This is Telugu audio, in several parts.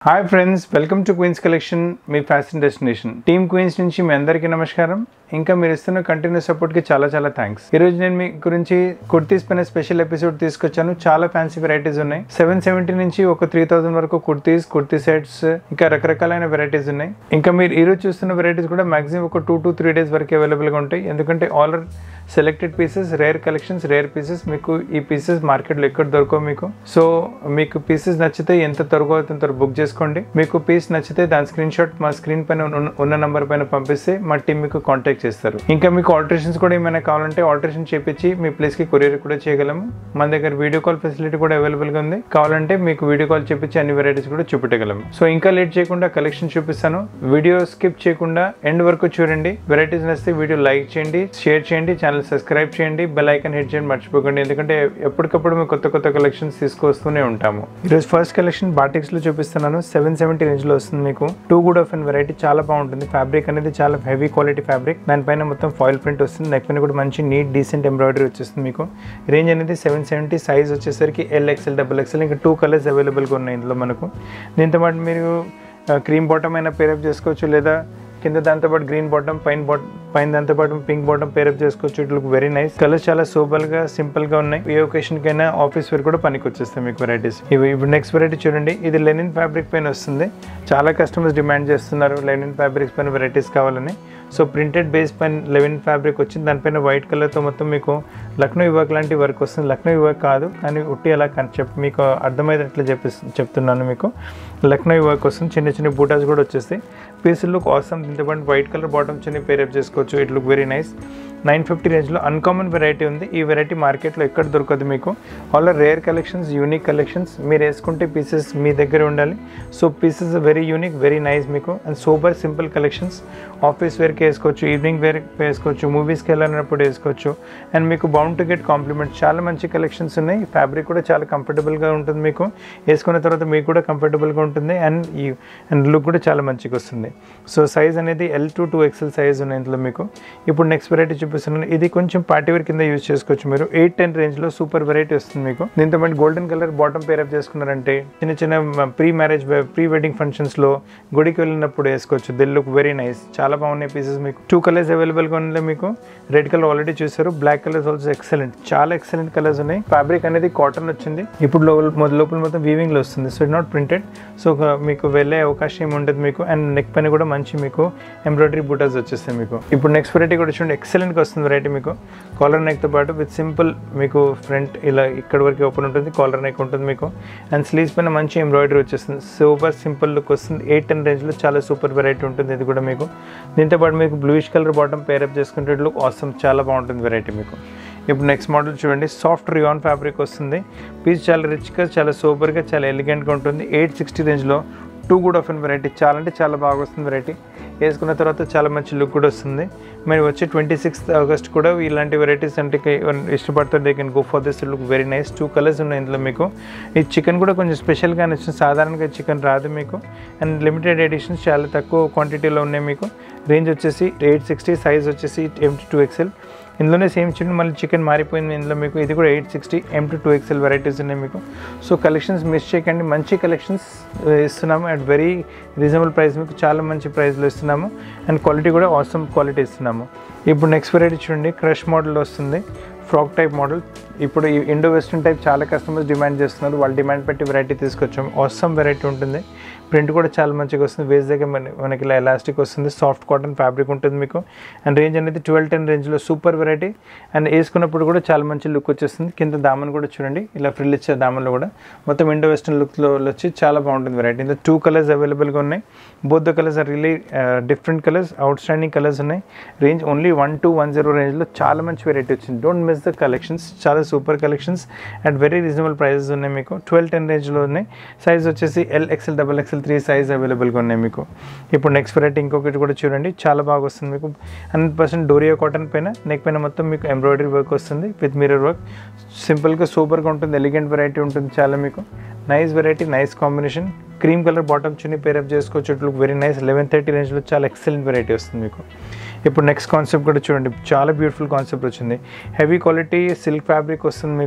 hi friends welcome to queens collection మీ ఫ్యాషన్ డెస్టినేషన్ టీమ్ క్వీన్స్ నుంచి మీ అందరికీ నమస్కారం ఇంకా మీరు ఇస్తున్న కంటిన్యూస్ సపోర్ట్కి చాలా చాలా థ్యాంక్స్ ఈ రోజు నేను మీ గురించి కుర్తీస్ పైన స్పెషల్ ఎపిసోడ్ తీసుకొచ్చాను చాలా ఫ్యాన్సీ వెరైటీస్ ఉన్నాయి సెవెన్ సెవెంటీ నుంచి ఒక త్రీ థౌసండ్ వరకు కుర్తీస్ కుర్తీ సెట్స్ ఇంకా రకరకాలైన వెరైటీస్ ఉన్నాయి ఇంకా మీరు ఈ రోజు చూస్తున్న వెరైటీస్ కూడా మాక్సిమం ఒక టూ టు త్రీ డేస్ వరకు అవైలబుల్గా ఉంటాయి ఎందుకంటే all selected pieces rare collections rare pieces మీకు ఈ పీసెస్ మార్కెట్లో ఎక్కడ దొరకవు మీకు సో మీకు పీసెస్ నచ్చితే ఎంత త్వరగా అవుతుందో త్వరగా బుక్ చేసుకోండి మీకు పీస్ నచ్చితే దాని స్క్రీన్ షాట్ మా స్క్రీన్ పైన ఉన్న- ఉన్న నంబర్ పైన పంపిస్తే మా టీం మీకు కాంటాక్ట్ చేస్తారు ఇంకా మీకు ఆల్టరేషన్స్ కూడా ఏమైనా కావాలంటే ఆల్టరేషన్ చేపించి మీ ప్లేస్ కి కొరియర్ కూడా చేయగలము మన దగ్గర వీడియో కాల్ ఫెసిలిటీ కూడా అవైలబుల్ గా ఉంది కావాలంటే మీకు వీడియో కాల్ చేపించి అన్ని వెరైటీస్ కూడా చూపెట్టగలము సో ఇంకా లేట్ చేయకుండా కలెక్షన్ చూపిస్తాను వీడియో స్కిప్ చేయకుండా ఎండ్ వరకు చూడండి వెరైటీస్ నచ్చితే వీడియో లైక్ చేయండి షేర్ చేయండి ఛానల్ సబ్స్క్రైబ్ చేయండి బెల్ ఐకాన్ హిట్ చేయండి మర్చిపోకండి ఎందుకంటే ఎప్పటికప్పుడు మేము కొత్త కొత్త కలెక్షన్స్ తీసుకొస్తూనే ఉంటాము ఈరోజు ఫస్ట్ కలెక్షన్ బాటిక్స్ లో చూపిస్తున్నాను సెవెన్ సెవెంటీ రేంజ్ లో వస్తుంది మీకు too good of and variety చాలా బాగుంటుంది ఫ్యాబ్రిక్ అనేది చాలా హెవీ క్వాలిటీ ఫ్యాబ్రిక్ దానిపైన మొత్తం ఫాయిల్ ప్రింట్ వస్తుంది నెక్ పైన కూడా మంచి నీట్ డీసెంట్ ఎంబ్రాయిడరీ వచ్చేస్తుంది మీకు రేంజ్ అనేది సెవెన్ సెవెంటీ సైజ్ వచ్చేసరికి ఎల్ ఎక్స్ఎల్ డబుల్ ఎక్స్ఎల్ ఇంకా టూ కలర్స్ అవైలబుల్గా ఉన్నాయి ఇందులో మనకు దీంతో పాటు మీరు క్రీమ్ బాటమ్ అయినా పేరప్ చేసుకోవచ్చు లేదా కింద దాంతోపాటు గ్రీన్ బాటమ్ పైన బాటమ్ పైన దాంతోపాటు పింక్ బాటమ్ పేరప్ చేసుకోవచ్చు it look very nice colours చాలా సూపర్ గా సింపుల్ గా ఉన్నాయి ఏ ఒకేషన్ కైనా ఆఫీస్ వేర్ కూడా పనికి వచ్చేస్తాయి మీకు వెరైటీస్ ఇవి ఇప్పుడు నెక్స్ట్ వెరైటీ చూడండి ఇది లెనిన్ ఫ్యాబ్రిక్ పైన వస్తుంది చాలా కస్టమర్స్ డిమాండ్ చేస్తున్నారు లెనిన్ ఫ్యాబ్రిక్స్ పైన వెరైటీస్ కావాలని సో ప్రింటెడ్ బేస్ పైన లెవెన్ ఫ్యాబ్రిక్ వచ్చింది దానిపైన వైట్ కలర్తో మొత్తం మీకు లక్నో వర్క్ లాంటి వర్క్ వస్తుంది లక్నో వర్క్ కాదు కానీ ఉట్టి అలా కన్ చెప్ మీకు అర్థమయ్యేటట్లు చెప్పి చెప్తున్నాను మీకు లక్నో వర్క్ వస్తుంది చిన్న చిన్న బూటాస్ కూడా వచ్చేస్తాయి పీసులు లుక్ అవసరం దీంతో పాటు వైట్ కలర్ బాటమ్ చిన్న పేరప్ చేసుకోవచ్చు it look very nice nine fifty రేంజ్లో అన్కామన్ వెరైటీ ఉంది ఈ వెరైటీ మార్కెట్లో ఎక్కడ దొరకదు మీకు all rare collections unique collections మీరు వేసుకుంటే పీసెస్ మీ దగ్గర ఉండాలి so pieces very unique very nice మీకు and super simple collections office వేర్కి వేసుకోవచ్చు ఈవినింగ్ వేర్ వేసుకోవచ్చు మూవీస్కి వెళ్ళినప్పుడు వేసుకోవచ్చు అండ్ మీకు బౌండ్ టు గెట్ కాంప్లిమెంట్ చాలా మంచి కలెక్షన్స్ ఉన్నాయి ఫ్యాబ్రిక్ కూడా చాలా కంఫర్టబుల్గా ఉంటుంది మీకు వేసుకున్న తర్వాత మీకు కూడా కంఫర్టబుల్గా ఉంటుంది అండ్ ఈ అండ్ లుక్ కూడా చాలా మంచిగా వస్తుంది సో సైజ్ అనేది L to two XL size ఉన్నాయి ఇందులో మీకు ఇప్పుడు నెక్స్ట్ వెరైటీ చూపిస్తున్నాను ఇది కొంచెం పార్టీ వేర్ కింద యూజ్ చేసుకోవచ్చు మీరు ఎయిట్ టెన్ రేంజ్లో సూపర్ వెరైటీ వస్తుంది మీకు దీంతో పాటు గోల్డెన్ కలర్ బాటమ్ పేరప్ చేసుకున్నారంటే చిన్న చిన్న ప్రీ మ్యారేజ్ ప్రీ వెడ్డింగ్ ఫంక్షన్స్లో గుడికి వెళ్ళినప్పుడు వేసుకోవచ్చు దిల్ లుక్ వెరీ నైస్ చాలా బాగున్నాయి పీసెస్ మీకు టూ కలర్స్ అవైలబుల్గా ఉన్నాయి మీకు రెడ్ కలర్ ఆల్రెడీ చూసారు బ్లాక్ కలర్స్ ఆల్సో ఎక్సలెంట్ చాలా ఎక్సలెంట్ కలర్స్ ఉన్నాయి ఫ్యాబ్రిక్ అనేది కాటన్ వచ్చింది ఇప్పుడు లోపల లోపల మొత్తం వీవింగ్లో వస్తుంది so it not printed so మీకు వెళ్ళే అవకాశం ఏమి ఉండదు మీకు అండ్ నెక్ పైన కూడా మంచి మీకు ఎంబ్రాయిడరీ బూటాస్ వచ్చేస్తాయి మీకు ఇప్పుడు నెక్స్ట్ వెరైటీ కూడా చూడండి ఎక్సలెంట్గా వస్తుంది వెరైటీ మీకు కాలర్ నెక్తో పాటు విత్ సింపుల్ మీకు ఫ్రంట్ ఇలా ఇక్కడ వరకు ఓపెన్ ఉంటుంది కాలర్ నెక్ ఉంటుంది మీకు అండ్ స్లీవ్స్ పైన మంచి ఎంబ్రాయిడరీ వచ్చేస్తుంది సూపర్ సింపుల్ లుక్ వస్తుంది ఎయిట్ టెన్ రేంజ్లో చాలా సూపర్ వెరైటీ ఉంటుంది ఇది కూడా మీకు దీంతో పాటు మీకు బ్లూయిష్ కలర్ బాటమ్ పేరప్ చేసుకుంటే లుక్ అవసరం చాలా బాగుంటుంది వెరైటీ మీకు ఇప్పుడు నెక్స్ట్ మోడల్ చూడండి సాఫ్ట్ రియాన్ ఫ్యాబ్రిక్ వస్తుంది పీస్ చాలా రిచ్గా చాలా సూపర్గా చాలా ఎలిగెంట్గా ఉంటుంది ఎయిట్ సిక్స్టీ రేంజ్లో too good of and variety చాలా అంటే చాలా బాగా వస్తుంది వెరైటీ వేసుకున్న తర్వాత చాలా మంచి లుక్ కూడా వస్తుంది మరి వచ్చి ట్వంటీ సిక్స్త్ ఆగస్ట్ కూడా ఇలాంటి వెరైటీస్ అంటే ఇష్టపడతారు they can go for this look very nice two colours ఉన్నాయి ఇందులో మీకు ఈ చికెన్ కూడా కొంచెం స్పెషల్గా నచ్చింది సాధారణంగా చికెన్ రాదు మీకు అండ్ లిమిటెడ్ ఎడిషన్స్ చాలా తక్కువ క్వాంటిటీలో ఉన్నాయి మీకు రేంజ్ వచ్చేసి ఎయిట్ సిక్స్టీ సైజ్ వచ్చేసి ఎంటీ టూ ఎక్స్ఎల్ ఇందులోనే సేమ్ చిన్న మళ్ళీ చికెన్ మారిపోయింది ఇందులో మీకు ఇది కూడా eight sixty M to two XL varieties ఉన్నాయి మీకు సో కలెక్షన్స్ మిస్ చేయకండి మంచి కలెక్షన్స్ ఇస్తున్నాము అట్ వెరీ రీజనబుల్ ప్రైస్ మీకు చాలా మంచి ప్రైస్లో ఇస్తున్నాము అండ్ క్వాలిటీ కూడా అవసరం క్వాలిటీ ఇస్తున్నాము ఇప్పుడు నెక్స్ట్ వెరైటీ చూడండి క్రష్ మోడల్ వస్తుంది ఫ్రాక్ టైప్ మోడల్ ఇప్పుడు ఈ ఇండో వెస్ట్రన్ టైప్ చాలా కస్టమర్స్ డిమాండ్ చేస్తున్నారు వాళ్ళు డిమాండ్ పెట్టి వెరైటీ తీసుకొచ్చాము అవసరం వెరైటీ ఉంటుంది ప్రింట్ కూడా చాలా మంచిగా వస్తుంది వేస్ దగ్గర మన మనకి ఇలా ఎలాస్టిక్ వస్తుంది సాఫ్ట్ కాటన్ ఫ్యాబ్రిక్ ఉంటుంది మీకు అండ్ రేంజ్ అనేది ట్వెల్వ్ టెన్ రేంజ్లో సూపర్ వెరైటీ అండ్ వేసుకున్నప్పుడు కూడా చాలా మంచి లుక్ వచ్చేస్తుంది కింద దామన్ కూడా చూడండి ఇలా ఫ్రిల్ ఇచ్చే దామన్లో కూడా మొత్తం ఇండో వెస్ట్రన్ లుక్లో వచ్చి చాలా బాగుంటుంది వెరైటీ ఇందులో టూ కలర్స్ అవైలబుల్గా ఉన్నాయి both the colours are really different colours outstanding colours ఉన్నాయి range only one two one zero రేంజ్లో చాలా మంచి వెరైటీ వచ్చింది డోంట్ మిస్ ద కలెక్షన్స్ చాలా super collections at very reasonable prices ఉన్నాయి మీకు ట్వెల్వ్ టెన్ రేంజ్లో ఉన్నాయి సైజ్ వచ్చేసి L XL double XL three size అవైలబుల్గా ఉన్నాయి మీకు ఇప్పుడు నెక్స్ట్ వెరైటీ ఇంకొకటి కూడా చూడండి చాలా బాగా వస్తుంది మీకు హండ్రెడ్ పర్సెంట్ డోరియా కాటన్ పైన నెక్ పైన మొత్తం మీకు ఎంబ్రాయిడరీ వర్క్ వస్తుంది విత్ మిరర్ వర్క్ సింపుల్గా సూపర్గా ఉంటుంది ఎలిగెంట్ వెరైటీ ఉంటుంది చాలా మీకు nice variety nice combination cream colour bottom చున్నీ పేరప్ చేసుకోవచ్చు it look very nice eleven thirty రేంజ్లో చాలా ఎక్సలెంట్ వెరైటీ వస్తుంది మీకు ఇప్పుడు నెక్స్ట్ కాన్సెప్ట్ కూడా చూడండి చాలా బ్యూటిఫుల్ కాన్సెప్ట్ వచ్చింది హెవీ క్వాలిటీ సిల్క్ ఫ్యాబ్రిక్ వస్తుంది మీకు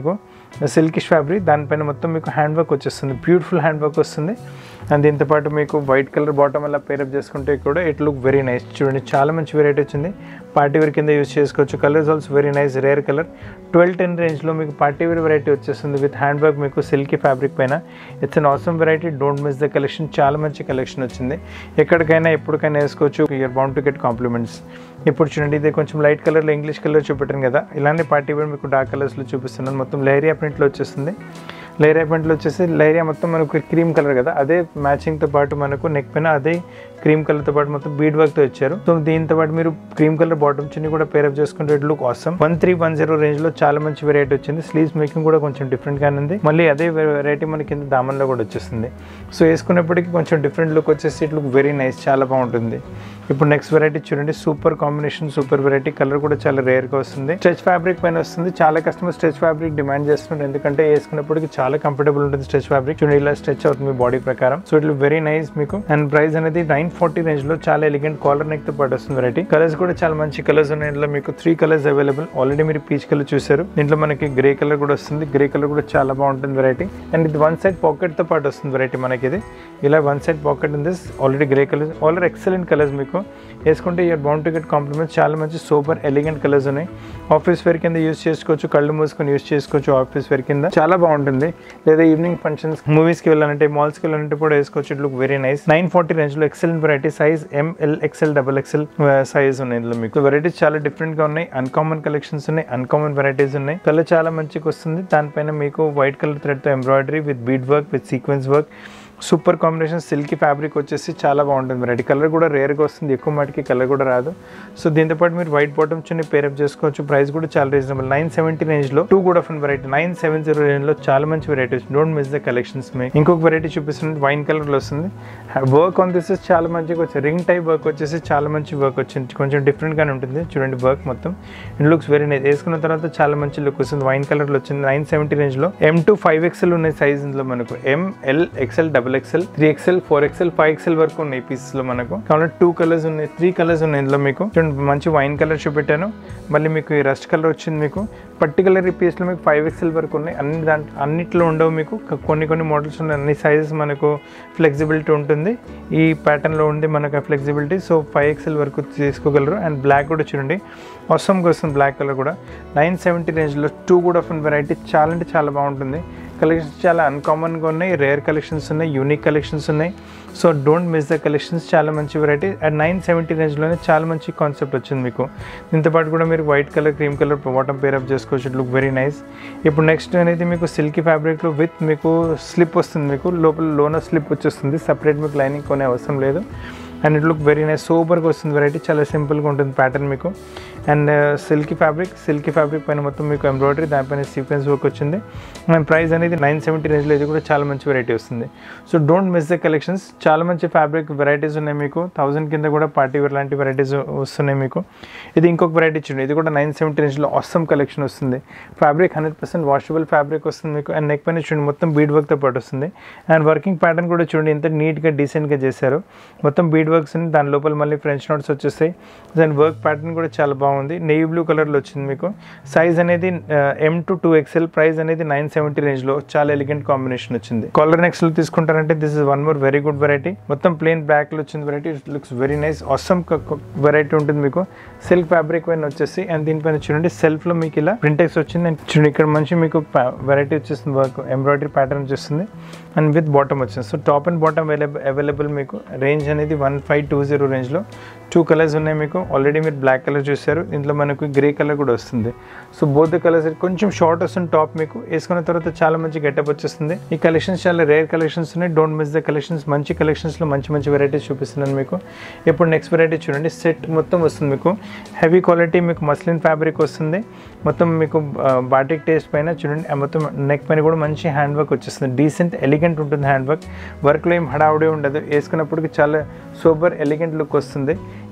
సిల్కిష్ ఫ్యాబ్రిక్ దానిపైన మొత్తం మీకు హ్యాండ్ వర్క్ వచ్చేస్తుంది బ్యూటిఫుల్ హ్యాండ్ వర్క్ వస్తుంది అండ్ దీంతో పాటు మీకు వైట్ కలర్ బాటమ్ అలా పేరప్ చేసుకుంటే కూడా ఇట్ లుక్ వెరీ నైస్ చూడండి చాలా మంచి వెరైటీ వచ్చింది పార్టీ వేర్ కింద యూస్ చేసుకోవచ్చు colours also very nice rare colour twelve ten రేంజ్లో మీకు పార్టీ వేర్ వెరైటీ వచ్చేస్తుంది విత్ హ్యాండ్ వర్క్ మీకు సిల్కీ ఫ్యాబ్రిక్ పైన it's an awesome variety don't miss the collection చాలా మంచి కలెక్షన్ వచ్చింది ఎక్కడికైనా ఎప్పటికైనా వేసుకోవచ్చు you are bound to get compliments ఇప్పుడు చూడండి ఇది కొంచెం లైట్ కలర్లో ఇంగ్లీష్ కలర్ చూపెట్టాను కదా ఇలానే పార్టీ వేర్ మీకు డార్క్ కలర్స్లో చూపిస్తున్నాను మొత్తం లైరియా ప్రింట్లో వచ్చేస్తుంది లైరియా ప్రింట్లో వచ్చేసి లైరియా మొత్తం మనకు క్రీమ్ కలర్ కదా అదే మ్యాచింగ్తో పాటు మనకు నెక్ పైన అదే క్రీమ్ కలర్తో పాటు మొత్తం బీడ్ వర్క్తో ఇచ్చారు సో దీంతో పాటు మీరు క్రీమ్ కలర్ బాటమ్ చిన్ని కూడా పేరప్ చేసుకుంటే it look awesome one three one zero రేంజ్లో చాలా మంచి వెరైటీ వచ్చింది స్లీవ్స్ మేకింగ్ కూడా కొంచెం డిఫరెంట్గానే ఉంది మళ్ళీ అదే వెరైటీ మన కింద దామన్లో కూడా వచ్చేస్తుంది సో వేసుకునేప్పటికీ కొంచెం డిఫరెంట్ లుక్ వచ్చేసి ఇట్ లుక్ వెరీ నైస్ చాలా బాగుంటుంది ఇప్పుడు నెక్స్ట్ వెరైటీ చూడండి super combination super variety colour కూడా చాలా రేర్గా వస్తుంది స్ట్రెచ్ ఫ్యాబ్రిక్ పైన వస్తుంది చాలా కస్టమర్ స్ట్రెచ్ ఫ్యాబ్రిక్ డిమాండ్ చేస్తున్నారు ఎందుకంటే వేసుకున్నప్పటికి చాలా కంఫర్టబుల్ ఉంటుంది స్ట్రెచ్ ఫ్యాబ్రిక్ చూడండి ఇలా స్ట్రెచ్ అవుతుంది మీ బాడీ ప్రకారం సో ఇట్ వెరీ నైస్ మీకు అండ్ ప్రైస్ అనేది నైన్ ఫార్టీ రేంజ్ లో చాలా ఎలిగెంట్ కాలర్ నెక్ తో పాటు వస్తుంది వెరైటీ కలర్స్ కూడా చాలా మంచి కలర్స్ ఉన్నాయి ఇందులో మీకు త్రీ కలర్స్ అవైలబుల్ ఆల్రెడీ మీరు పీచ్ కలర్ చూసారు దీంట్లో మనకి గ్రే కలర్ కూడా వస్తుంది గ్రే కలర్ కూడా చాలా బాగుంటుంది వెరైటీ అండ్ ఇది వన్ సైడ్ పాకెట్ తో పాటు వస్తుంది వెరైటీ మనకి ఇది ఇలా వన్ సైడ్ పాకెట్ ఉంది already grey colour already excellent colours మీకు వేసుకుంటే you're bound to get compliments చాలా మంచి సూపర్ ఎలిగెంట్ కలర్స్ ఉన్నాయి ఆఫీస్ వేర్ కింద యూస్ చేసుకోవచ్చు కళ్ళు మూసుకొని యూస్ చేసుకోవచ్చు ఆఫీస్ వేర్ కింద చాలా బాగుంటుంది లేదా ఈవినింగ్ ఫంక్షన్స్ మూవీస్కి వెళ్ళాలంటే మాల్స్కి వెళ్ళాలంటే కూడా వేసుకోవచ్చు it look very nice nine forty రేంజ్లో excellent variety size M L XL double XL size ఉన్నాయి ఇందులో మీకు వెరైటీస్ చాలా డిఫరెంట్గా ఉన్నాయి అన్కామన్ కలెక్షన్స్ ఉన్నాయి అన్కామన్ వెరైటీస్ ఉన్నాయి కలర్ చాలా మంచిగా వస్తుంది దానిపైన మీకు వైట్ కలర్ థ్రెడ్తో embroidery with bead work with sequence work super combination silky fabric వచ్చేసి చాలా బాగుంటుంది వెరైటీ కలర్ కూడా రేర్గా వస్తుంది ఎక్కువ మటుకి కలర్ కూడా రాదు సో దీంతో పాటు మీరు వైట్ బాటమ్ చున్ని పేరప్ చేసుకోవచ్చు ప్రైస్ కూడా చాలా రీజనబుల్ నైన్ సెవెంటీ రేంజ్లో టూ కూడా off variety nine seven zero రేంజ్లో చాలా మంచి varieties don't miss the collections మీ ఇంకొక వెరైటీ చూపిస్తుంది వైన్ కలర్లో వస్తుంది వర్క్ ఆన్ దిస్ చాలా మంచిగా వచ్చింది రింగ్ టైప్ వర్క్ వచ్చేసి చాలా మంచి వర్క్ వచ్చింది కొంచెం డిఫరెంట్గానే ఉంటుంది చూడండి వర్క్ మొత్తం ఇట్ లుక్స్ వెరీ నైస్ వేసుకున్న తర్వాత చాలా మంచి లుక్ వస్తుంది వైన్ కలర్లో వచ్చింది నైన్ సెవెంటీ రేంజ్లో ఎం టు ఫైవ్ ఎక్స్ఎల్ ఉన్నాయి సైజ్ ఇందులో మనకు M L XL double XL three XL four XL five XL వరకు ఉన్నాయి పీసెస్ లో మనకు కాబట్టి టూ కలర్స్ ఉన్నాయి త్రీ కలర్స్ ఉన్నాయి ఇందులో మీకు చూడండి మంచి వైన్ కలర్ చూపెట్టాను మళ్ళీ మీకు ఈ రస్ట్ కలర్ వచ్చింది మీకు పర్టికులర్ ఈ పీస్లో మీకు ఫైవ్ ఎక్స్ఎల్ వరకు ఉన్నాయి అన్ని దాంట్లో అన్నిట్లో ఉండవు మీకు క- కొన్ని కొన్ని మోడల్స్ ఉన్నాయి అన్ని సైజెస్ మనకు ఫ్లెక్సిబిలిటీ ఉంటుంది ఈ ప్యాటర్న్లో ఉంది మనకు ఫ్లెక్సిబిలిటీ సో ఫైవ్ ఎక్స్ఎల్ వరకు తీసుకోగలరు అండ్ బ్లాక్ కూడా చూడండి అవసరంగా వస్తుంది బ్లాక్ కలర్ కూడా నైన్ సెవెంటీ రేంజ్లో టూ కూడా ఆఫ్ వెరైటీ చాలా అంటే చాలా బాగుంటుంది కలెక్షన్స్ చాలా అన్కామన్గా ఉన్నాయి రేర్ కలెక్షన్స్ ఉన్నాయి యూనిక్ కలెక్షన్స్ ఉన్నాయి so don't miss the collections చాలా మంచి వెరైటీ అండ్ నైన్ సెవెంటీ రేంజ్లోనే చాలా మంచి కాన్సెప్ట్ వచ్చింది మీకు దీంతో పాటు కూడా మీరు white colour cream colour bottom pair up చేసుకోవచ్చు లుక్ వెరీ నైస్ ఇప్పుడు నెక్స్ట్ అనేది మీకు సిల్కీ ఫ్యాబ్రిక్లో విత్ మీకు స్లిప్ వస్తుంది మీకు లోపల లోన స్లిప్ వచ్చేస్తుంది సపరేట్ మీకు లైనింగ్ కొనే అవసరం లేదు and it look very nice సూపర్గా వస్తుంది వెరైటీ చాలా సింపుల్గా ఉంటుంది ప్యాటర్న్ మీకు and silky fabric silky fabric పైన మొత్తం మీకు ఎంబ్రాయిడరీ దానిపైన సీక్వెన్స్ వర్క్ వచ్చింది అండ్ ప్రైస్ అనేది నైన్ సెవెంటీ రేంజ్లో ఇది కూడా చాలా మంచి వెరైటీ వస్తుంది so don't miss the collections చాలా మంచి ఫ్యాబ్రిక్ వెరైటీస్ ఉన్నాయి మీకు థౌసండ్ కింద కూడా పార్టీ వేర్ లాంటి వెరైటీస్ వస్తున్నాయి మీకు ఇది ఇంకొక వెరైటీ చూడండి ఇది కూడా నైన్ సెవెంటీ రేంజ్లో ఆసమ్ కలెక్షన్ వస్తుంది fabric hundred percent washable fabric వస్తుంది మీకు అండ్ నెక్ పైన చూడండి మొత్తం బీడ్ వర్క్తో పాటు వస్తుంది అండ్ వర్కింగ్ ప్యాటర్న్ కూడా చూడండి ఎంత నీట్గా డీసెంట్గా చేశారు మొత్తం బీడ్ వర్క్స్ ఉంది దాని లోపల మళ్ళీ ఫ్రెంచ్ నోట్స్ వచ్చేస్తాయి దాని వర్క్ ప్యాటర్న్ కూడా చాలా బాగుంది నెయ్యి బ్లూ కలర్లో వచ్చింది మీకు సైజ్ అనేది M to two XL price అనేది నైన్ సెవెంటీ రేంజ్లో చాలా ఎలిగెంట్ కాంబినేషన్ వచ్చింది కాలర్ నెక్స్ట్లో తీసుకుంటారంటే this is one more very good variety మొత్తం ప్లెయిన్ బ్యాక్లో వచ్చింది variety looks very nice awesome variety ఉంటుంది మీకు సిల్క్ ఫ్యాబ్రిక్ పైన వచ్చేసి అండ్ దీనిపైన చూడండి సెల్ఫ్లో మీకు ఇలా ప్రింటెక్స్ వచ్చింది అండ్ చూడండి ఇక్కడ మంచి మీకు వెరైటీ వచ్చేస్తుంది వర్క్ ఎంబ్రాయిడరీ ప్యాటర్న్ వచ్చేస్తుంది అండ్ విత్ బాటమ్ వచ్చింది so top and bottom available available మీకు రేంజ్ అనేది వన్ ఫైవ్ టూ జీరో రేంజ్లో టూ కలర్స్ ఉన్నాయి మీకు ఆల్రెడీ మీరు బ్లాక్ కలర్ చూసారు ఇందులో మనకు గ్రే కలర్ కూడా వస్తుంది సో బోత్ కలర్స్ కొంచెం షార్ట్ వస్తుంది టాప్ మీకు వేసుకున్న తర్వాత చాలా మంచి గెటప్ వచ్చేస్తుంది ఈ కలెక్షన్స్ చాలా రేర్ కలెక్షన్స్ ఉన్నాయి డోంట్ మిస్ ద కలెక్షన్స్ మంచి కలెక్షన్స్లో మంచి మంచి వెరైటీస్ చూపిస్తున్నాను మీకు ఇప్పుడు నెక్స్ట్ వెరైటీ చూడండి సెట్ మొత్తం వస్తుంది మీకు హెవీ క్వాలిటీ మీకు మస్లిన్ ఫ్యాబ్రిక్ వస్తుంది మొత్తం మీకు బాటిక్ టేస్ట్ పైన చూడండి ఆ మొత్తం నెక్ పైన కూడా మంచి హ్యాండ్ వర్క్ వచ్చేస్తుంది డీసెంట్ ఎలిగెంట్ ఉంటుంది హ్యాండ్ వర్క్ వర్క్లో ఏం హడావుడి ఉండదు వేసుకున్నప్పటికి చాలా సూపర్ ఎలిగెంట్ లుక్ వస్తుంది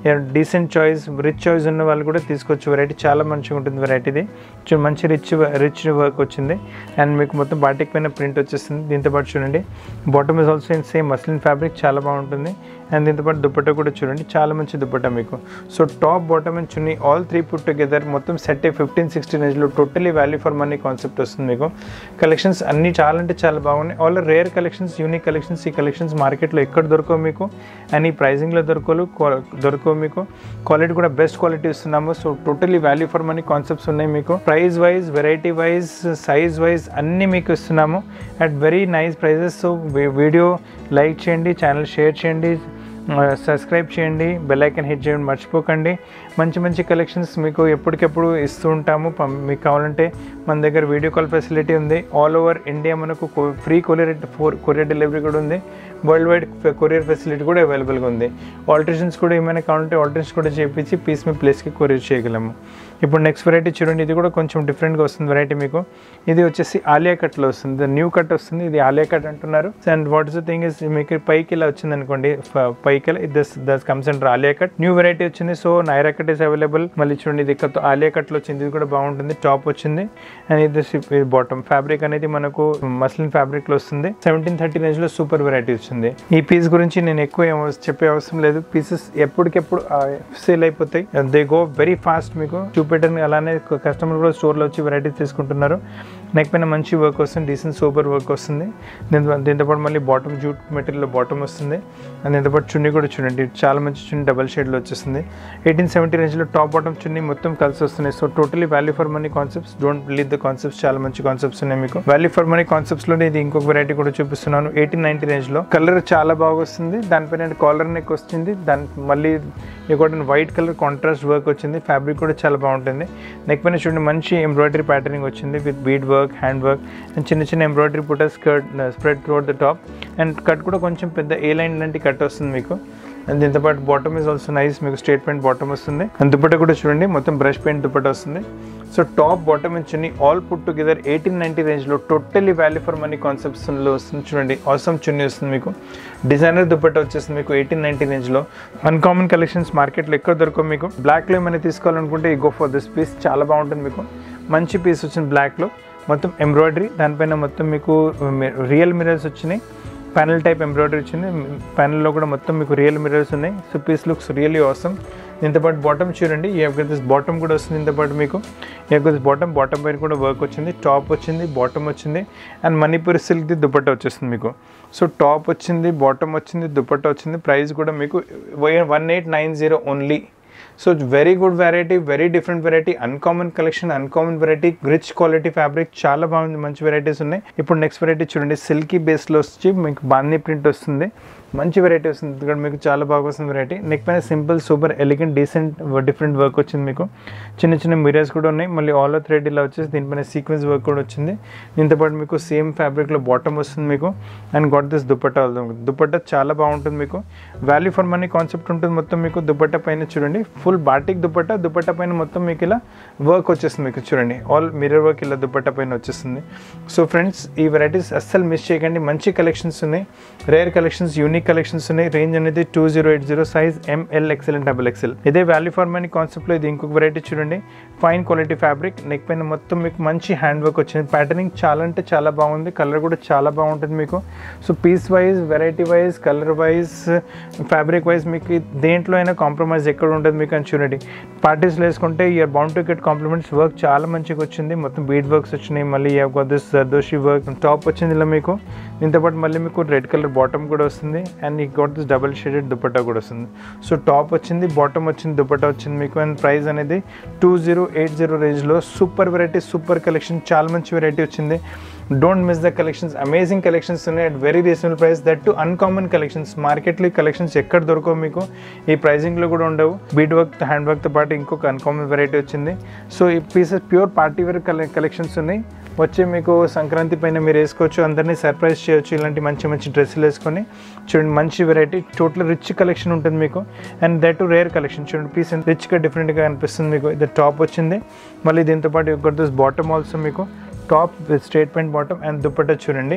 డీసెంట్ చాయిస్ రిచ్ చాయిస్ ఉన్న వాళ్ళు కూడా తీసుకోవచ్చు వెరైటీ చాలా మంచిగా ఉంటుంది వెరైటీది చూ- మంచి రిచ్ రిచ్ వర్క్ వచ్చింది అండ్ మీకు మొత్తం బాటిక్ పైన ప్రింట్ వచ్చేస్తుంది దీంతో పాటు చూడండి bottom is also in same muslin fabric చాలా బాగుంటుంది అండ్ దీంతో పాటు దుప్పట్టా కూడా చూడండి చాలా మంచి దుప్పట్టా మీకు so top bottom and chunni all three put together మొత్తం సెట్ ఫిఫ్టీన్ సిక్స్టీన్ ఏజ్లో totally value for money concept వస్తుంది మీకు కలెక్షన్స్ అన్నీ చాలా అంటే చాలా బాగున్నాయి all rare collections unique collections ఈ కలెక్షన్స్ మార్కెట్లో ఎక్కడ దొరకవు మీకు అండ్ ఈ ప్రైజింగ్లో దొరకలు దొరకవు మీకు క్వాలిటీ కూడా బెస్ట్ క్వాలిటీ ఇస్తున్నాము so totally value for money concepts ఉన్నాయి మీకు price wise variety wise size wise అన్నీ మీకు ఇస్తున్నాము at very nice prices so video like చేయండి ఛానల్ షేర్ చేయండి సబ్స్క్రైబ్ చేయండి బెల్ ఐకన్ హిట్ చేయండి మర్చిపోకండి మంచి మంచి కలెక్షన్స్ మీకు ఎప్పటికెప్పుడు ఇస్తూ ఉంటాము పం- మీకు కావాలంటే మన దగ్గర వీడియో కాల్ ఫెసిలిటీ ఉంది ఆల్ ఓవర్ ఇండియా మనకు free courier for courier delivery కూడా ఉంది వరల్డ్ వైడ్ కొరియర్ ఫెసిలిటీ కూడా అవైలబుల్గా ఉంది ఆల్టరేషన్స్ కూడా ఏమైనా కావాలంటే ఆల్టరేషన్స్ కూడా చేపించి పీస్ మీ ప్లేస్కి కొరియర్ చేయగలము ఇప్పుడు నెక్స్ట్ వెరైటీ చూడండి ఇది కూడా కొంచెం డిఫరెంట్గా వస్తుంది వెరైటీ మీకు ఇది వచ్చేసి ఆలియా కట్లో వస్తుంది న్యూ కట్ వస్తుంది ఇది ఆలియా కట్ అంటున్నారు and what is the thing is మీకు పైకి ఇలా వచ్చింది అనుకోండి ఫ- పైకి ఇలా this this comes under Alia cut new variety వచ్చింది so Naira cut is available మళ్ళీ చూడండి ఇది కట్ ఆలియా కట్లో వచ్చింది ఇది కూడా బాగుంటుంది టాప్ వచ్చింది అండ్ ఇది బాటమ్ ఫ్యాబ్రిక్ అనేది మనకు మస్లిన్ ఫ్యాబ్రిక్ లో వస్తుంది సెవెంటీన్ థర్టీ రేంజ్ లో సూపర్ వెరైటీ వచ్చింది ఈ పీస్ గురించి నేను ఎక్కువ ఏం చెప్పే అవసరం లేదు పీసెస్ ఎప్పటికెప్పుడు సేల్ అయిపోతాయి దే గో వెరీ ఫాస్ట్ మీకు చూపెట్టని అలానే కస్టమర్ కూడా స్టోర్లో వచ్చి వెరైటీస్ తీసుకుంటున్నారు నెక్ పైన మంచి వర్క్ వస్తుంది డీసెంట్ సూపర్ వర్క్ వస్తుంది దీంతో దీంతోపాటు మళ్ళీ బాటమ్ జూట్ మెటీరియల్ బాటమ్ వస్తుంది అండ్ దీంతోపాటు చున్నీ కూడా చూడండి చాలా మంచి చున్నీ డబల్ షేడ్లో వచ్చేస్తుంది ఎయిటీన్ సెవెంటీ రేంజ్లో టాప్ బాటమ్ చున్నీ మొత్తం కలిసి వస్తున్నాయి so totally value for money concepts don't believe the concepts చాలా మంచి కాన్సెప్ట్స్ ఉన్నాయి మీకు వాల్యూ ఫర్ మనీ కాన్సెప్ట్స్లో ఇది ఇంకొక వెరైటీ కూడా చూపిస్తున్నాను ఎయిటీన్ నైన్టీ రేంజ్లో కలర్ చాలా బాగా వస్తుంది దానిపైన కాలర్ నెక్ వస్తుంది దాని మళ్ళీ ఇంకోటి వైట్ కలర్ కాంట్రాస్ట్ వర్క్ వచ్చింది ఫ్యాబ్రిక్ కూడా చాలా బాగుంటుంది నెక్ పైన చూడండి మంచి ఎంబ్రాయిడరీ ప్యాటర్నింగ్ వచ్చింది with bead work hand work and చిన్న చిన్న ఎంబ్రాయిడరీ పుట్ట skirt spread throughout the top and cut కూడా కొంచెం పెద్ద ఏ లైన్ లాంటి కట్ వస్తుంది మీకు అండ్ దీంతో పాటు బాటమ్ ఇస్ ఆల్సో నైస్ మీకు స్టేట్ పెయింట్ బాటమ్ వస్తుంది అండ్ దుపట్ట కూడా చూడండి మొత్తం బ్రష్ పెయింట్ దుపట్ట వస్తుంది so top bottom and chunni all put together eighteen ninety రేంజ్లో టోటల్లీ వాల్యూ ఫర్ మనీ కాన్సెప్ట్స్లో వస్తుంది చూడండి ఆసమ్ చున్నీ వస్తుంది మీకు డిజైనర్ దుపట్ట వచ్చేస్తుంది మీకు ఎయిటీన్ నైన్టీ రేంజ్లో అన్కామన్ కలెక్షన్స్ మార్కెట్లో ఎక్కువ దొరకవు మీకు బ్లాక్లో ఏమైనా తీసుకోవాలనుకుంటే ఈ గో ఫర్ దిస్ పీస్ చాలా బాగుంటుంది మీకు మంచి పీస్ వచ్చింది బ్లాక్లో మొత్తం ఎంబ్రాయిడరీ దానిపైన మొత్తం మీకు రియల్ మిరర్స్ వచ్చినాయి ప్యానల్ టైప్ ఎంబ్రాయిడరీ వచ్చింది ప్యానల్లో కూడా మొత్తం మీకు రియల్ మిరర్స్ ఉన్నాయి సో పీస్ లుక్స్ రియల్లీ అవసరం దీంతో పాటు బాటమ్ చూడండి ఈ యొక్క దిస్ బాటమ్ కూడా వస్తుంది దీంతో పాటు మీకు ఈ యొక్క దిస్ బాటమ్ బాటమ్ పైన కూడా వర్క్ వచ్చింది టాప్ వచ్చింది బాటమ్ వచ్చింది అండ్ మణిపూర్ సిల్క్ది దుపట్టా వచ్చేస్తుంది మీకు సో టాప్ వచ్చింది బాటమ్ వచ్చింది దుపట్టా వచ్చింది ప్రైస్ కూడా మీకు one eight nine zero only so very good variety very different variety uncommon collection uncommon variety rich quality fabric చాలా బాగుంది మంచి వెరైటీస్ ఉన్నాయి ఇప్పుడు నెక్స్ట్ వెరైటీ చూడండి సిల్కీ బేస్లో వచ్చి మీకు బాందీ ప్రింట్ వస్తుంది మంచి వెరైటీ వస్తుంది ఇక్కడ మీకు చాలా బాగా వస్తుంది వెరైటీ నెక్ పైన simple super elegant decent different work వచ్చింది మీకు చిన్న చిన్న మిరర్స్ కూడా ఉన్నాయి మళ్ళీ ఆల్ థ్రెడ్ ఇలా వచ్చేసి దీనిపైన సీక్వెన్స్ వర్క్ కూడా వచ్చింది దీంతో పాటు మీకు సేమ్ ఫ్యాబ్రిక్లో బాటమ్ వస్తుంది మీకు and got this dupatta dupatta చాలా బాగుంటుంది మీకు వాల్యూ ఫర్ మనీ కాన్సెప్ట్ ఉంటుంది మొత్తం మీకు దుపట్టా పైన చూడండి ఫుల్ బాటిక్ దుపట్టా దుపట్టా పైన మొత్తం మీకు ఇలా వర్క్ వచ్చేస్తుంది మీకు చూడండి ఆల్ మిర్రర్ వర్క్ ఇలా దుపట్టా పైన వచ్చేస్తుంది సో ఫ్రెండ్స్ ఈ వెరైటీస్ అస్సలు మిస్ చేయకండి మంచి కలెక్షన్స్ ఉన్నాయి రేర్ కలెక్షన్స్ యూనిక్ కలెక్షన్స్ ఉన్నాయి రేంజ్ అనేది two zero eight zero size M L XL and double XL ఇదే వాల్యూ ఫర్ మనీ కాన్సెప్ట్లో ఇది ఇంకొక వెరైటీ చూడండి ఫైన్ క్వాలిటీ ఫ్యాబ్రిక్ నెక్ పైన మొత్తం మీకు మంచి హ్యాండ్ వర్క్ వచ్చింది ప్యాటర్నింగ్ చాలా అంటే చాలా బాగుంది కలర్ కూడా చాలా బాగుంటుంది మీకు so piece wise variety wise colour wise fabric wise మీకు దేంట్లో అయినా కాంప్రమైజ్ ఎక్కడ ఉంటుంది మీకు అని చూడండి పార్టీస్లో వేసుకుంటే you're bound to get compliments work చాలా మంచిగా వచ్చింది మొత్తం బీడ్ వర్క్స్ వచ్చినాయి మళ్ళీ దిస్ జర్దోషి వర్క్ టాప్ వచ్చింది ఇలా మీకు దీంతో పాటు మళ్ళీ మీకు రెడ్ కలర్ బాటమ్ కూడా వస్తుంది అండ్ ఈ got this double shaded dupatta కూడా వస్తుంది సో టాప్ వచ్చింది బాటమ్ వచ్చింది దుపట్టా వచ్చింది మీకు అండ్ ప్రైస్ అనేది టూ జీరో ఎయిట్ జీరో రేంజ్లో సూపర్ వెరైటీ సూపర్ కలెక్షన్ చాలా మంచి వెరైటీ వచ్చింది don't miss the collections amazing collections ఉన్నాయి at very reasonable price that too uncommon collections మార్కెట్లో ఈ కలెక్షన్స్ ఎక్కడ దొరకవు మీకు ఈ ప్రైజింగ్లో కూడా ఉండవు బీట్ వర్క్ హ్యాండ్ వర్క్తో పాటు ఇంకొక అన్కామన్ వెరైటీ వచ్చింది సో ఈ pieces pure party wear collections ఉన్నాయి వచ్చి మీకు సంక్రాంతి పైన మీరు వేసుకోవచ్చు అందరినీ సర్ప్రైజ్ చేయొచ్చు ఇలాంటి మంచి మంచి డ్రెస్సులు వేసుకొని చూడండి మంచి వెరైటీ టోటల్ రిచ్ కలెక్షన్ ఉంటుంది మీకు and that too rare collection చూడండి పీస్ రిచ్గా డిఫరెంట్గా అనిపిస్తుంది మీకు ఇది టాప్ వచ్చింది మళ్ళీ దీంతో పాటు ఒక బాటమ్ ఆల్సో మీకు top with straight paint bottom and dupatta చూడండి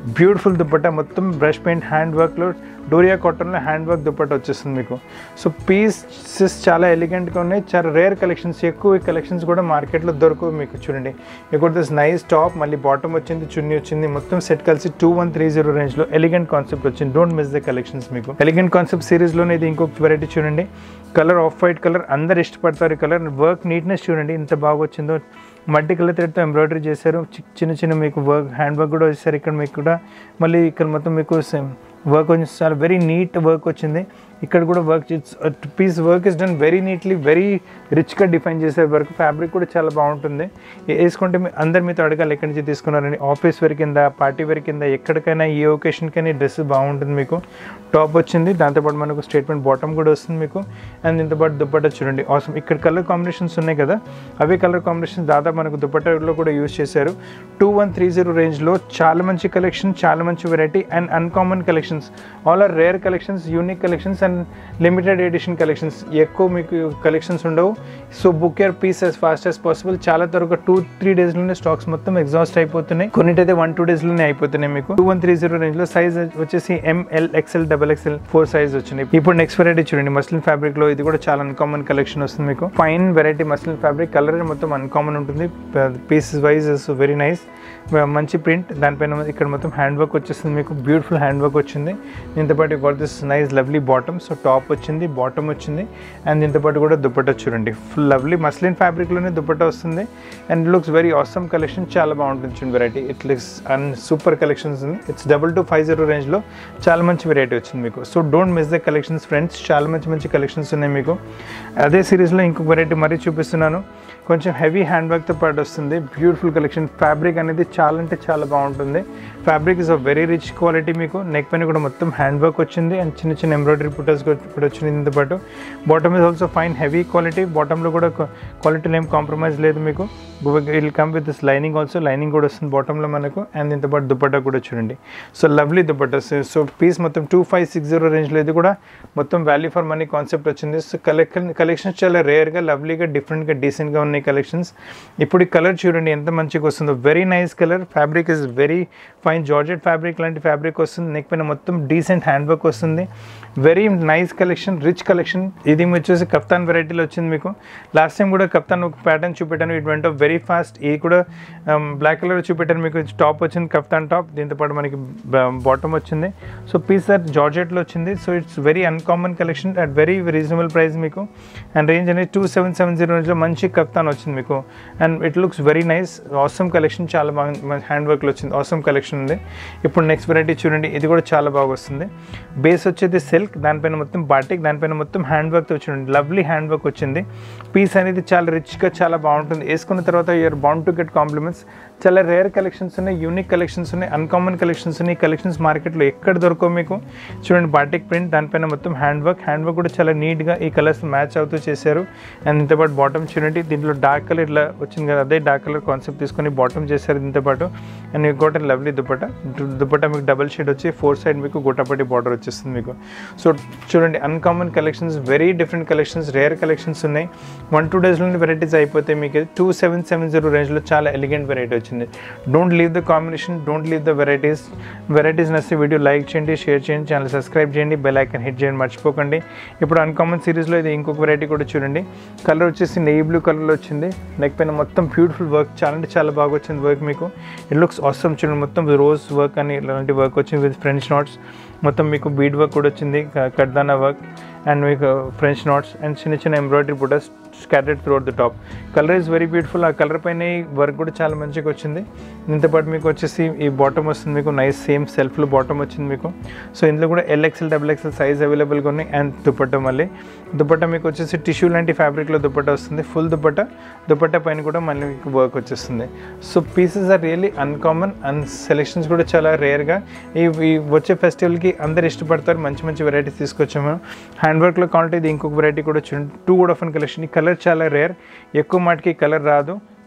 బ్యూటిఫుల్ దుప్పట్టా మొత్తం బ్రష్ పెయింట్ హ్యాండ్ వర్క్లో డోరియా కాటన్లో హ్యాండ్ వర్క్ దుప్పట్టా వచ్చేస్తుంది మీకు సో పీసెస్ చాలా ఎలిగెంట్గా ఉన్నాయి చాలా రేర్ కలెక్షన్స్ ఎక్కువ కలెక్షన్స్ కూడా మార్కెట్లో దొరకవు మీకు చూడండి ఇక్కడ దిస్ నైస్ టాప్ మళ్ళీ బాటమ్ వచ్చింది చున్నీ వచ్చింది మొత్తం సెట్ కలిసి టూ వన్ త్రీ జీరో రేంజ్లో ఎలిగెంట్ కాన్సెప్ట్ వచ్చింది డోంట్ మిస్ ద కలెక్షన్స్ మీకు ఎలిగెంట్ కాన్సెప్ట్ సిరీస్లోనే ఇది ఇంకొక వెరైటీ చూడండి కలర్ ఆఫ్ వైట్ కలర్ అందరు ఇష్టపడతారు ఈ కలర్ వర్క్ నీట్నెస్ చూడండి ఇంత బాగా వచ్చిందో మల్టీ కలర్ థ్రెడ్తో ఎంబ్రాయిడరీ చేశారు చి- చిన్న చిన్న మీకు వర్క్ హ్యాండ్ వర్క్ కూడా వచ్చేసారు ఇక్కడ మీకు కూడా మళ్ళీ ఇక్కడ మొత్తం మీకు వర్క్ వచ్చి చాలా వెరీ నీట్ వర్క్ వచ్చింది ఇక్కడ కూడా work piece work is done very neatly very రిచ్గా డిఫైన్ చేసే వర్క్ ఫ్యాబ్రిక్ కూడా చాలా బాగుంటుంది ఏ- వేసుకుంటే మీ- అందరు మీతో అడగాలి ఎక్కడి నుంచి తీసుకున్నారని ఆఫీస్ వేర్ కింద పార్టీ వేర్ కింద ఎక్కడికైనా ఏ ఒకేషన్కైనా డ్రెస్ బాగుంటుంది మీకు టాప్ వచ్చింది దాంతోపాటు మనకు స్టేట్మెంట్ బాటమ్ కూడా వస్తుంది మీకు అండ్ దీంతోపాటు దుప్పట్టా చూడండి అవసరం ఇక్కడ కలర్ కాంబినేషన్స్ ఉన్నాయి కదా అవే కలర్ కాంబినేషన్స్ దాదాపు మనకు దుప్పట్టాలో కూడా యూస్ చేశారు టూ వన్ త్రీ జీరో రేంజ్లో చాలా మంచి కలెక్షన్ చాలా మంచి variety and uncommon collections all are rare collections unique collections and limited edition collections ఎక్కువ మీకు కలెక్షన్స్ ఉండవు so book your piece as fast as possible చాలా త్వరగా టూ త్రీ డేస్లోనే స్టాక్స్ మొత్తం ఎగ్జాస్ట్ అయిపోతున్నాయి కొన్నిటైతే వన్ టూ డేస్లోనే అయిపోతున్నాయి మీకు టూ వన్ త్రీ జీరో రేంజ్లో సైజ్ వచ్చేసి M L XL double XL four size వచ్చినాయి ఇప్పుడు నెక్స్ట్ వెరైటీ చూడండి మస్లిన్ ఫ్యాబ్రిక్ లో ఇది కూడా చాలా అన్కామన్ కలెక్షన్ వస్తుంది మీకు fine variety muslin fabric colour మొత్తం అన్కామన్ ఉంటుంది పీసెస్ వైజ్ వెరీ నైస్ మంచి ప్రింట్ దానిపైన ఇక్కడ మొత్తం హ్యాండ్ వర్క్ వచ్చేస్తుంది మీకు బ్యూటిఫుల్ హ్యాండ్ వర్క్ వచ్చింది దీంతో పాటు got this nice lovely bottom so top వచ్చింది బాటమ్ వచ్చింది అండ్ దీంతో పాటు కూడా దుపట్టా చూడండి ఫుల్ లవ్లీ మస్లిన్ ఫ్యాబ్రిక్లోనే దుపట్టా వస్తుంది and looks very awesome collection చాలా బాగుంటుంది చూడండి variety it looks and super collections ఉంది it's double two five zero రేంజ్లో చాలా మంచి వెరైటీ వచ్చింది మీకు so don't miss the collections friends చాలా మంచి మంచి కలెక్షన్స్ ఉన్నాయి మీకు అదే సిరీస్లో ఇంకొక వెరైటీ మరీ చూపిస్తున్నాను కొంచెం హెవీ హ్యాండ్ వర్క్తో పాటు వస్తుంది బ్యూటిఫుల్ కలెక్షన్ ఫ్యాబ్రిక్ అనేది చాలా అంటే చాలా బాగుంటుంది fabric is a very rich quality మీకు నెక్ పైన కూడా మొత్తం హ్యాండ్ వర్క్ వచ్చింది అండ్ చిన్న చిన్న ఎంబ్రాయిడరీ పుటర్స్ కూడా వచ్చింది దీంతో పాటు bottom is also fine heavy quality బాటంలో కూడా క్వాలిటీలో ఏం కాంప్రమైజ్ లేదు మీకు will come with this lining also lining కూడా వస్తుంది బాటంలో మనకు అండ్ దీంతో పాటు దుపట్టా కూడా చూడండి so lovely dupatta so piece మొత్తం టూ ఫైవ్ సిక్స్ జీరో రేంజ్లో ఇది కూడా మొత్తం వాల్యూ ఫర్ మనీ కాన్సెప్ట్ వచ్చింది సో కలెక్షన్ కలెక్షన్స్ చాలా రేర్గా లవ్లీగా డిఫరెంట్గా డీసెంట్గా ఉన్నాయి కలెక్షన్స్ ఇప్పుడు ఈ కలర్ చూడండి ఎంత మంచిగా వస్తుందో very nice colour fabric is very fine georgette fabric లాంటి ఫ్యాబ్రిక్ వస్తుంది నెక్ పైన మొత్తం డీసెంట్ హ్యాండ్ వర్క్ వస్తుంది very nice collection rich collection ఇది వచ్చేసి కప్తాన్ వెరైటీలో వచ్చింది మీకు లాస్ట్ టైం కూడా కప్తాన్ ఒక ప్యాటర్న్ చూపెట్టాను ఇట్ వెంట వెరీ ఫాస్ట్ ఇది కూడా బ్లాక్ కలర్ చూపెట్టాను మీకు టాప్ వచ్చింది కప్తాన్ టాప్ దీంతో పాటు మనకి బాటమ్ వచ్చింది సో పీస్ సార్ జార్జెట్లో వచ్చింది so it's very uncommon collection at very reasonable price మీకు అండ్ రేంజ్ అనేది టూ సెవెన్ సెవెన్ జీరో మంచి కప్తాన్ వచ్చింది మీకు and it looks very nice awesome collection చాలా బాగా హ్యాండ్ వర్క్లో వచ్చింది ఆసమ్ కలెక్షన్ ఉంది ఇప్పుడు నెక్స్ట్ వెరైటీ చూడండి ఇది కూడా చాలా బాగా వస్తుంది బేస్ వచ్చేది సిల్క్ దానిపైన మొత్తం బాటిక్ దానిపైన మొత్తం హ్యాండ్ వర్క్తో చూడండి లవ్లీ హ్యాండ్ వర్క్ వచ్చింది పీస్ అనేది చాలా రిచ్గా చాలా బాగుంటుంది వేసుకున్న తర్వాత you are bound to get compliments చాలా రేర్ కలెక్షన్స్ ఉన్నాయి యూనిక్ కలెక్షన్స్ ఉన్నాయి అన్కామన్ కలెక్షన్స్ ఉన్నాయి కలెక్షన్స్ మార్కెట్లో ఎక్కడ దొరకవు మీకు చూడండి బాటిక్ ప్రింట్ దానిపైన మొత్తం హ్యాండ్ వర్క్ హ్యాండ్ వర్క్ కూడా చాలా నీట్గా ఈ కలర్స్ మ్యాచ్ అవుతూ చేశారు అండ్ దీంతో పాటు బాటమ్ చూడండి దీంట్లో డార్క్ కలర్ ఇట్లా వచ్చింది కదా అదే డార్క్ కలర్ కాన్సెప్ట్ తీసుకొని బాటమ్ చేశారు దీంతో పాటు అండ్ మీకు కూడా లవ్లీ దుపట్టా దుపట్టా మీకు డబల్ షేడ్ వచ్చి ఫోర్ సైడ్ మీకు గొట్టపట్టి బార్డర్ వచ్చేస్తుంది మీకు సో చూడండి uncommon collections very different collections rare collections ఉన్నాయి వన్ టూ డేస్లోని వెరైటీస్ అయిపోతే మీకు టూ సెవెన్ సెవెన్ జీరో రేంజ్లో చాలా ఎలిగెంట్ వెరైటీ వచ్చింది don't leave the combination don't leave the varieties varieties నచ్చితే వీడియో లైక్ చేయండి షేర్ చేయండి ఛానల్ సబ్స్క్రైబ్ చేయండి బెల్ ఐకన్ హిట్ చేయండి మర్చిపోకండి ఇప్పుడు అన్కామన్ సిరీస్లో ఇది ఇంకొక వెరైటీ కూడా చూడండి కలర్ వచ్చేసి నెయ్యి బ్లూ కలర్లో వచ్చింది నెక్ పైన మొత్తం బ్యూటిఫుల్ వర్క్ చాలా అంటే చాలా బాగా వచ్చింది వర్క్ మీకు ఇట్ లుక్స్ అవసరం చూడండి మొత్తం రోజ్ వర్క్ అని ఇలాంటి వర్క్ వచ్చింది విత్ ఫ్రెంచ్ నాట్స్ మొత్తం మీకు బీడ్ వర్క్ కూడా వచ్చింది కడ్దానా వర్క్ అండ్ మీకు ఫ్రెంచ్ నాట్స్ అండ్ చిన్న చిన్న ఎంబ్రాయిడరీ బుటస్ scattered throughout the top colour is very beautiful ఆ కలర్ పైన వర్క్ కూడా చాలా మంచిగా వచ్చింది దీంతో పాటు మీకు వచ్చేసి ఈ బాటమ్ వస్తుంది మీకు నైస్ సేమ్ సెల్ఫ్లో బాటమ్ వచ్చింది మీకు సో ఇందులో కూడా ఎల్ఎక్సెల్ డబుల్ ఎక్సెల్ సైజ్ అవైలబుల్గా ఉన్నాయి అండ్ దుపట్టా మళ్ళీ దుపట్టా మీకు వచ్చేసి టిష్యూ లాంటి ఫ్యాబ్రిక్లో దుపట్టా వస్తుంది ఫుల్ దుపట్టా దుపట్టా పైన కూడా మళ్ళీ మీకు వర్క్ వచ్చేస్తుంది so pieces are really uncommon and selections కూడా చాలా రేర్గా ఈ ఈ వచ్చే ఫెస్టివల్కి అందరు ఇష్టపడతారు మంచి మంచి వెరైటీస్ తీసుకొచ్చాము హ్యాండ్ వర్క్లో క్వాలిటీ ఇది ఇంకొక వెరైటీ కూడా చూడండి టూ కూడా ఆఫ్ కలెక్షన్ ఈ కలర్ చాలా రేర్ ఎక్కువ మాటికి కలర్ రాదు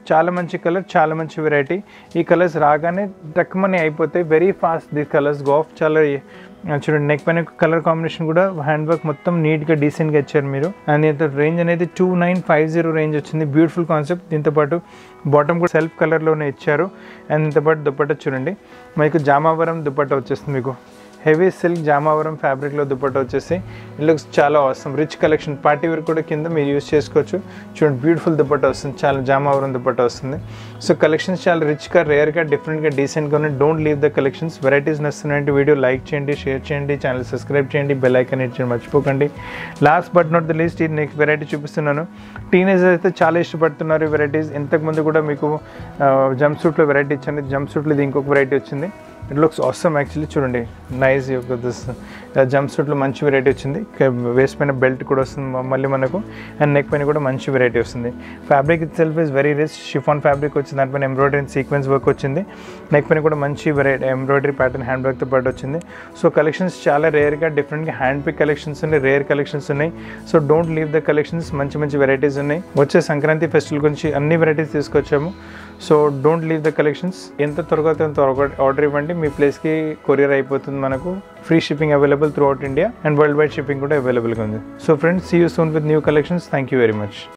చాలా మంచి కలర్ చాలా మంచి వెరైటీ ఈ కలర్స్ రాగానే టక్మని అయిపోతాయి very fast the colours go off చాలా ఆ, చూడండి నెక్ పైన కలర్ కాంబినేషన్ కూడా హ్యాండ్ వర్క్ మొత్తం నీట్గా డీసెంట్గా ఇచ్చారు మీరు అండ్ ఇంత రేంజ్ అనేది two nine five zero range వచ్చింది బ్యూటిఫుల్ కాన్సెప్ట్ దీంతో పాటు బాటమ్ కూడా సెల్ఫ్ కలర్లోనే ఇచ్చారు అండ్ దీంతో పాటు దుపట్టా చూడండి మీకు జామావరం దుపట్టా వచ్చేస్తుంది మీకు హెవీ సిల్క్ జామావరం ఫ్యాబ్రిక్లో దుపట్టా వచ్చేసి ఇట్ లుక్స్ చాలా అవసరం రిచ్ కలెక్షన్ పార్టీ వేర్ కూడా కింద మీరు యూస్ చేసుకోవచ్చు చూడండి బ్యూటిఫుల్ దుపట్టా వస్తుంది చాలా జామావరం దుపట్టా వస్తుంది సో కలెక్షన్స్ చాలా రిచ్గా రేర్గా డిఫరెంట్గా డీసెంట్గా ఉన్నాయి don't leave the collections varieties నస్తున్నాయంటే వీడియో లైక్ చేయండి షేర్ చేయండి ఛానల్ సబ్స్క్రైబ్ చేయండి బెల్ ఐకాన్ హిట్ చేయండి మర్చిపోకండి last but not the least ఈ నెక్స్ట్ వెరైటీ చూపిస్తున్నాను టీనేజర్ అయితే చాలా ఇష్టపడుతున్నారు ఈ వెరైటీస్ ఇంతకుముందు కూడా మీకు జంప్ సూట్లో వెరైటీ ఇచ్చాను జంప్ సూట్లో ఇది ఇంకొక వెరైటీ వచ్చింది ఇట్ లుక్స్ ఆసమ్ యాక్చువల్లీ చూడండి నైస్ యొక్క దిస్ జంప్ సూట్లో మంచి వెరైటీ వచ్చింది వేస్ట్ పైన బెల్ట్ కూడా వస్తుంది మ- మళ్ళీ మనకు అండ్ నెక్ పైన కూడా మంచి వెరైటీ వస్తుంది fabric itself is very rich chiffon fabric వచ్చింది దానిపైన ఎంబ్రాయిడరీ సీక్వెన్స్ వర్క్ వచ్చింది నెక్ పైన కూడా మంచి వెరైటీ ఎంబ్రాయిడరీ ప్యాటర్న్ హ్యాండ్ వర్క్తో పాటు వచ్చింది సో కలెక్షన్స్ చాలా రేర్గా డిఫరెంట్గా హ్యాండ్ పిక్ కలెక్షన్స్ ఉన్నాయి రేర్ కలెక్షన్స్ ఉన్నాయి so don't leave the collections మంచి మంచి వెరైటీస్ ఉన్నాయి వచ్చే సంక్రాంతి ఫెస్టివల్ గురించి అన్ని వెరైటీస్ తీసుకొచ్చాము so don't leave the collections ఎంత త్వరగా అయితే అంత త్వరగా ఆర్డర్ ఇవ్వండి మీ ప్లేస్కి కొరియర్ అయిపోతుంది మనకు free shipping available throughout India and worldwide shipping కూడా అవైలబుల్గా ఉంది so friends see you soon with new collections thank you very much